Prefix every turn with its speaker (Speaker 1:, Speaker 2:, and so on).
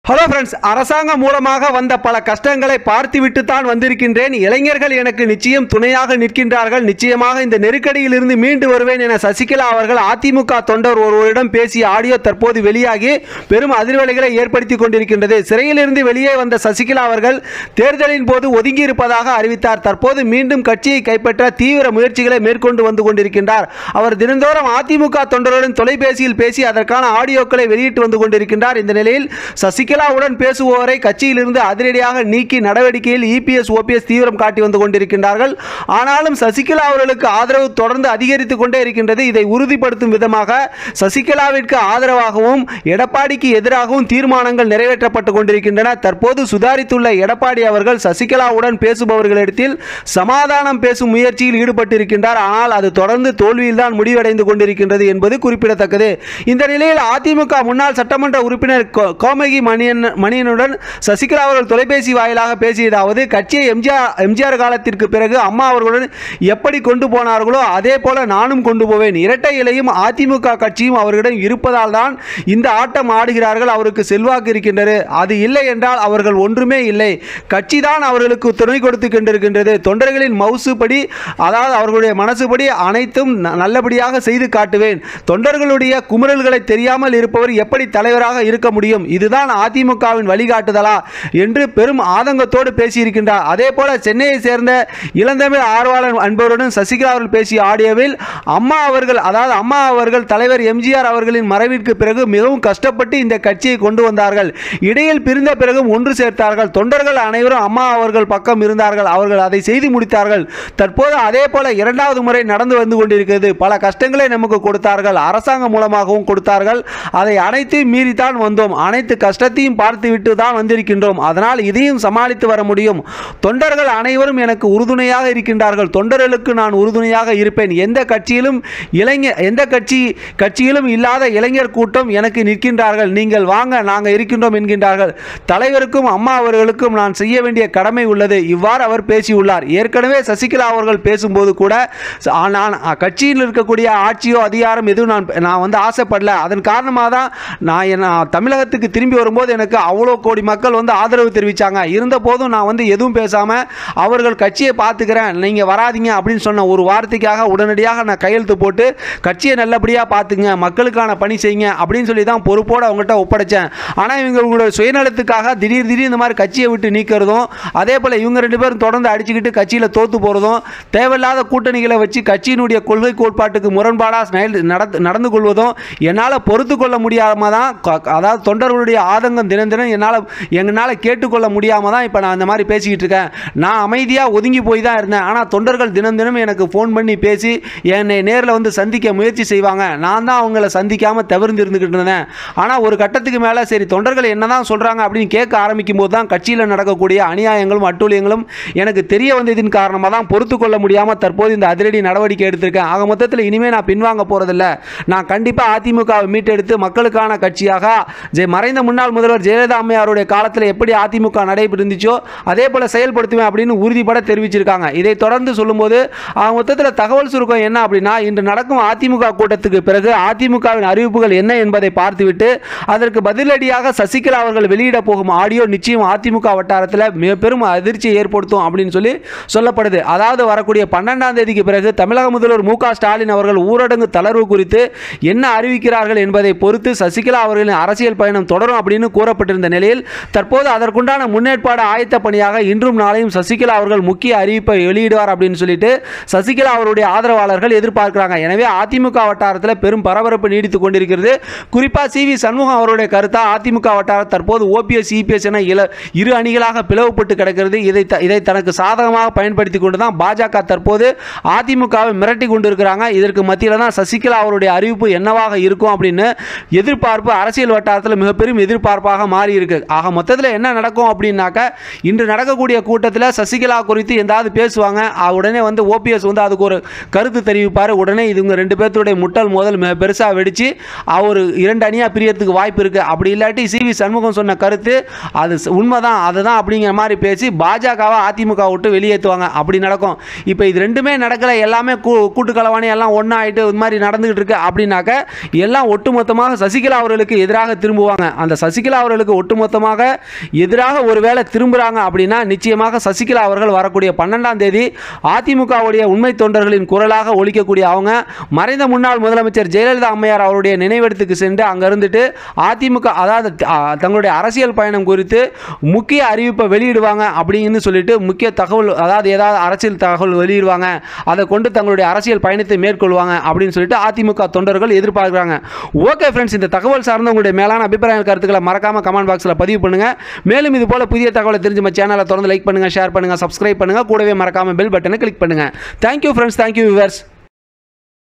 Speaker 1: hello friends அரசாங்கம் மூலமாக வந்த பல கஷ்டங்களை பார்த்துவிட்டு தான் வந்திருக்கின்றேன் இளைஞர்கள் எனக்கு நிச்சயம் துணையாக நிற்கின்றார்கள் நிச்சயமாக இந்த நெருக்கடியிலிருந்து மீண்டு வருவேன் என சசிகலா அவர்கள் அதிமுக தொண்டர் ஒருவரிடம் பேசிய ஆடியோ தற்போது வெளியாகி பெரும் அதிர்வலைகளை ஏற்படுத்தி கொண்டிருக்கின்றது சிறையிலிருந்து வெளியே வந்த சசிகலா அவர்கள் தேர்தலின் போது ஒதுங்கி இருப்பதாக அறிவித்தார் தற்போது மீண்டும் கட்சியை கைப்பற்ற தீவிர முயற்சிகளை மேற்கொண்டு வந்து கொண்டிருக்கின்றார் அவர் தினந்தோறும் அதிமுக தொண்டருடன் தொலைபேசியில் பேசி அதற்கான ஆடியோக்களை வெளியிட்டு வந்து கொண்டிருக்கின்றார் இந்த நிலையில் சசிகலாவுடன் பேசுபவரை கட்சியிலிருந்து அதிரடியாக நீக்கி நடவடிக்கையில் இபிஎஸ் ஓபிஎஸ் தீவிரம் காட்டி வந்து கொண்டிருக்கின்றார்கள் ஆனாலும் சசிகலா அவர்களுக்கு ஆதரவு தொடர்ந்து அதிகரித்துக் கொண்டே இருக்கின்றது இதை உறுதிப்படுத்தும் விதமாக சசிகலாவிற்கு ஆதரவாகவும் எடப்பாடிக்கு எதிராகவும் தீர்மானங்கள் நிறைவேற்றப்பட்டு கொண்டிருக்கின்றன தற்போது சுதாரித்துள்ள எடப்பாடி அவர்கள் சசிகலாவுடன் பேசுபவர்களிடத்தில் சமாதானம் பேசும் முயற்சியில் ஈடுபட்டிருக்கின்றார் ஆனால் அது தொடர்ந்து தோல்வியில்தான் முடிவடைந்து கொண்டிருக்கின்றது என்பது குறிப்பிடத்தக்கது இந்த நிலையில் அதிமுக முன்னாள் சட்டமன்ற உறுப்பினர் கோ- கோமகி மணியன் மணியனுடன் சசிகலா அவர்கள் தொலைபேசி வாயிலாக பேசியதாவது கட்சியை எம்ஜிஆர் எம்ஜிஆர் காலத்திற்கு பிறகு அம்மா அவர்களுடன் எப்படி கொண்டு போனார்களோ அதே போல நானும் கொண்டு போவேன் இரட்டை இலையும் அதிமுக கட்சியும் அவர்களிடம் இருப்பதால் தான் இந்த ஆட்டம் ஆடுகிறார்கள் அவருக்கு செல்வாக்கு இருக்கின்றது அது இல்லை என்றால் அவர்கள் ஒன்றுமே இல்லை கட்சி தான் அவர்களுக்கு துணை கொடுத்து கொண்டிருக்கின்றது தொண்டர்களின் மவுசுப்படி அதாவது அவர்களுடைய மனசுப்படி அனைத்தும் ந- நல்லபடியாக செய்து காட்டுவேன் தொண்டர்களுடைய குமுறல்களை தெரியாமல் இருப்பவர் எப்படி தலைவராக இருக்க முடியும் இதுதான் அதிமுகவின் வழிகாட்டுதலா என்று பெரும் ஆதங்கத்தோடு பேசியிருக்கின்றார் அதே போல சென்னையை சேர்ந்த இளந்தமிழ் ஆர்வலன் அன்பருடன் சசிகலா அவர்கள் பேசிய ஆடியோவில் அம்மா அவர்கள் அதாவது அம்மா அவர்கள் தலைவர் எம்ஜிஆர் அவர்களின் மறைவிற்கு பிறகு மிகவும் கஷ்டப்பட்டு இந்த கட்சியை கொண்டு வந்தார்கள் இடையில் பிரிந்த பிறகும் ஒன்று சேர்த்தார்கள் தொண்டர்கள் அனைவரும் அம்மா அவர்கள் பக்கம் இருந்தார்கள் அவர்கள் அதை செய்து முடித்தார்கள் தற்போது அதே போல இரண்டாவது முறை நடந்து வந்து கொண்டிருக்கிறது பல கஷ்டங்களை நமக்கு கொடுத்தார்கள் அரசாங்கம் மூலமாகவும் கொடுத்தார்கள் அதை அனைத்தையும் மீறித்தான் வந்தோம் அனைத்து கஷ்டத்தையும் பார்த்துவிட்டு தான் வந்திருக்கின்றோம் அதனால் இதையும் சமாளித்து வர முடியும் தொண்டர்கள் அனைவரும் எனக்கு உறுதுணையாக இருக்கின்றார்கள் தொண்டர்களுக்கு நான் உறுதுணையாக இருப்பேன் எந்த கட்சியிலும் இளைஞர் எந்த கட்சி கட்சியிலும் இல்லாத இளைஞர் கூட்டம் எனக்கு நிற்கின்றார்கள் நீங்கள் வாங்க நாங்கள் இருக்கின்றோம் என்கின்றார்கள் தலைவருக்கும் அம்மா அவர்களுக்கும் நான் செய்ய வேண்டிய கடமை உள்ளது இவ்வாறு அவர் பேசியுள்ளார் ஏற்கனவே சசிகலா அவர்கள் பேசும்போது கூட ச- ஆ- நான் அ, கட்சியில் இருக்கக்கூடிய ஆட்சியோ அதிகாரம் எதுவும் நான் நான் வந்து ஆசைப்படல அதன் காரணமாக தான் நான் என்ன தமிழகத்துக்கு திரும்பி வரும்போது எனக்கு அவ்வளோ கோடி மக்கள் வந்து ஆதரவு தெரிவித்தாங்க இருந்த போதும் நான் வந்து எதுவும் பேசாமல் அவர்கள் கட்சியை பார்த்துக்கிறேன் நீங்கள் வராதீங்க அப்படின்னு சொன்ன ஒரு வார்த்தைக்காக உடனடியாக நான் கையெழுத்து போட்டு கட்சியை நல்லபடியாக பார்த்துங்க மக்களுக்கான பணி செய்யுங்க அப்படின்னு சொல்லி தான் பொறுப்போடு அவங்கள்ட்ட ஒப்படைச்சேன் ஆனால் இவங்க உங்களோட சுயநலத்துக்காக திடீர் திடீர் இந்த மாதிரி கட்சியை விட்டு நீக்கிறதும் அதே போல் இவங்க ரெண்டு பேரும் தொடர்ந்து அடிச்சுக்கிட்டு கட்சியில் தோத்து போகிறதும் தேவையில்லாத கூட்டணிகளை வச்சு கட்சியினுடைய கொள்கை கோட்பாட்டுக்கு முரண்பாடாக நடந்து நடந்து கொள்வதும் என்னால் பொறுத்து கொள்ள முடியாம தான் க- அதாவது தொண்டர்களுடைய ஆதங்கம் தினம் தினம் என்னால் எங்களால் கேட்டுக்கொள்ள முடியாமல் தான் இப்போ நான் இந்த மாதிரி பேசிக்கிட்டு இருக்கேன் நான் அமைதியாக ஒதுங்கி போய் தான் இருந்தேன் ஆனால் தொண்டர்கள் தினம் தினம் எனக்கு ஃபோன் பண்ணி பேசி என்னை நேரில் வந்து சந்திக்க முயற்சி செய்வாங்க நான் தான் அவங்கள சந்திக்காமல் தவிர்த்து இருந்துக்கிட்டு இருந்தேன் ஆனால் ஒரு கட்டத்துக்கு மேலே சரி தொண்டர்கள் என்ன தான் சொல்கிறாங்க அப்படின்னு கேட்க ஆரம்பிக்கும் போது தான் கட்சியில் நடக்கக்கூடிய அநியாயங்களும் அட்டூழியங்களும் எனக்கு தெரிய வந்ததின் காரணமாக தான் பொறுத்து கொள்ள முடியாமல் தற்போது இந்த அதிரடி நடவடிக்கை எடுத்திருக்கேன் ஆக மொத்தத்தில் இனிமேல் நான் பின்வாங்க போகிறதில்ல நான் கண்டிப்பாக அதிமுகவை மீட்டெடுத்து மக்களுக்கான கட்சியாக ஜெய மறைந்த முன்னாள் முதல்வர் ஜெயலலிதா அம்மையாருடைய காலத்தில் எப்படி அதிமுக நடைபெறுந்துச்சோ அதே போல் செயல்படுத்துவேன் அப்படின்னு உறுதிபட தெரிவிச்சிருக்காங்க இதை தொடர்ந்து சொல்லும்போது ஆக மொத்தத்தில் தகவல் சுருக்கம் என்ன அப்படின்னா இன்று நடக்கும் அதிமுக கூட்டத்துக்கு பிறகு அதிமுகவின் அறிவிப்புகள் என்ன என்பதை பார்த்துவிட்டு அதற்கு பதிலடியாக சசிகலா அவர்கள் வெளியிட போகும் ஆடியோ நிச்சயம் அதிமுக வட்டாரத்தில் மிக பெரும் அதிர்ச்சியை ஏற்படுத்தும் அப்படின்னு சொல்லி சொல்லப்படுது அதாவது வரக்கூடிய பன்னெண்டாம் தேதிக்கு பிறகு தமிழக முதல்வர் மு க ஸ்டாலின் அவர்கள் ஊரடங்கு தளர்வு குறித்து என்ன அறிவிக்கிறார்கள் என்பதை பொறுத்து சசிகலா அவர்களின் அரசியல் பயணம் தொடரும் அப்படின்னு கூறப்பட்டிருந்த நிலையில் தற்போது அதற்குண்டான முன்னேற்பாடு ஆயத்த பணியாக இன்றும் நாளையும் சசிகலா அவர்கள் முக்கிய அறிவிப்பை வெளியிடுவார் அப்படின்னு சொல்லிட்டு சசிகலா அவருடைய ஆதரவாளர்கள் எதிர்பார்க்கிறாங்க எனவே அதிமுக வட்டாரத்தில் பெரும் பரபரப்பு நீடித்துக் கொண்டிருக்கிறது குறிப்பாக சி வி சண்முகம் அவருடைய கருத்தா அதிமுக வட்டாரம் தற்போது ஓபிஎஸ் இபிஎஸ் என இல இரு அணிகளாக பிளவுபட்டு கிடக்கிறது இதை த- இதை தனக்கு சாதகமாக பயன்படுத்தி கொண்டு தான் பாஜக தற்போது அதிமுகவை மிரட்டி கொண்டிருக்கிறாங்க இதற்கு மத்தியில் தான் சசிகலா அவருடைய அறிவிப்பு என்னவாக இருக்கும் அப்படின்னு எதிர்பார்ப்பு அரசியல் வட்டாரத்தில் மிகப்பெரும் எதிர்பார்ப்பாக மாறி இருக்கு ஆக மொத்தத்தில் என்ன நடக்கும் அப்படின்னாக்க இன்று நடக்கக்கூடிய கூட்டத்தில் சசிகலா குறித்து எந்தாவது பேசுவாங்க அ, உடனே வந்து ஓபிஎஸ் வந்து அதுக்கு ஒரு கருத்து தெரிவிப்பார் உடனே இதுங்க ரெண்டு பேர்த்துடைய முட்டல் மோதல் மிக பெருசாக வெடிச்சு அவர் இரண்டு அணியாக பிரியறதுக்கு வாய்ப்பு இருக்குது அப்படி இல்லாட்டி சி வி சண்முகம் சொன்ன கருத்து அது ச- உண்மைதான் அதுதான் அப்படிங்கிற மாதிரி பேசி பாஜகவை அதிமுக விட்டு வெளியேற்றுவாங்க அப்படி நடக்கும் இப்போ இது ரெண்டுமே நடக்கலை எல்லாமே கூ கூட்டு கலவாணி எல்லாம் ஒன்றா ஆகிட்டு இது மாதிரி நடந்துகிட்டு இருக்கு அப்படின்னாக்க எல்லாம் ஒட்டுமொத்தமாக சசிகலா அவர்களுக்கு எதிராக திரும்புவாங்க அந்த சசிகலா சசிகலா அவர்களுக்கு ஒட்டுமொத்தமாக எதிராக ஒருவேளை திரும்புகிறாங்க அப்படின்னா நிச்சயமாக சசிகலா அவர்கள் வரக்கூடிய பன்னெண்டாம் தேதி அதிமுகவுடைய உண்மை தொண்டர்களின் குரலாக ஒழிக்கக்கூடிய அவங்க மறைந்த முன்னாள் முதலமைச்சர் ஜெயலலிதா அம்மையார் அவருடைய நினைவிடத்துக்கு சென்று அங்கே இருந்துட்டு அதிமுக அதாவது ஆ, தங்களுடைய அரசியல் பயணம் குறித்து முக்கிய அறிவிப்பை வெளியிடுவாங்க அப்படின்னு சொல்லிட்டு முக்கிய தகவல் அதாவது ஏதாவது அரசியல் தகவல் வெளியிடுவாங்க அதை கொண்டு தங்களுடைய அரசியல் பயணத்தை மேற்கொள்வாங்க அப்படின்னு சொல்லிட்டு அதிமுக தொண்டர்கள் எதிர்பார்க்குறாங்க ஓகே ஃப்ரெண்ட்ஸ் இந்த தகவல் சார்ந்த உங்களுடைய மேலான அபிப்பிராய கருத்துக்களை மறக்காம கமெண்ட் பாக்ஸில் பதிவு பண்ணுங்க மேலும் இது போல புதிய தகவலை தெரிஞ்சு நம்ம சேனலை தொடர்ந்து லைக் பண்ணுங்க ஷேர் பண்ணுங்க சப்ஸ்கிரைப் பண்ணுங்க கூடவே மறக்காம பெல் பட்டனை கிளிக் பண்ணுங்க தேங்க்யூ ஃப்ரெண்ட்ஸ் தேங்க்யூ விவர்ஸ்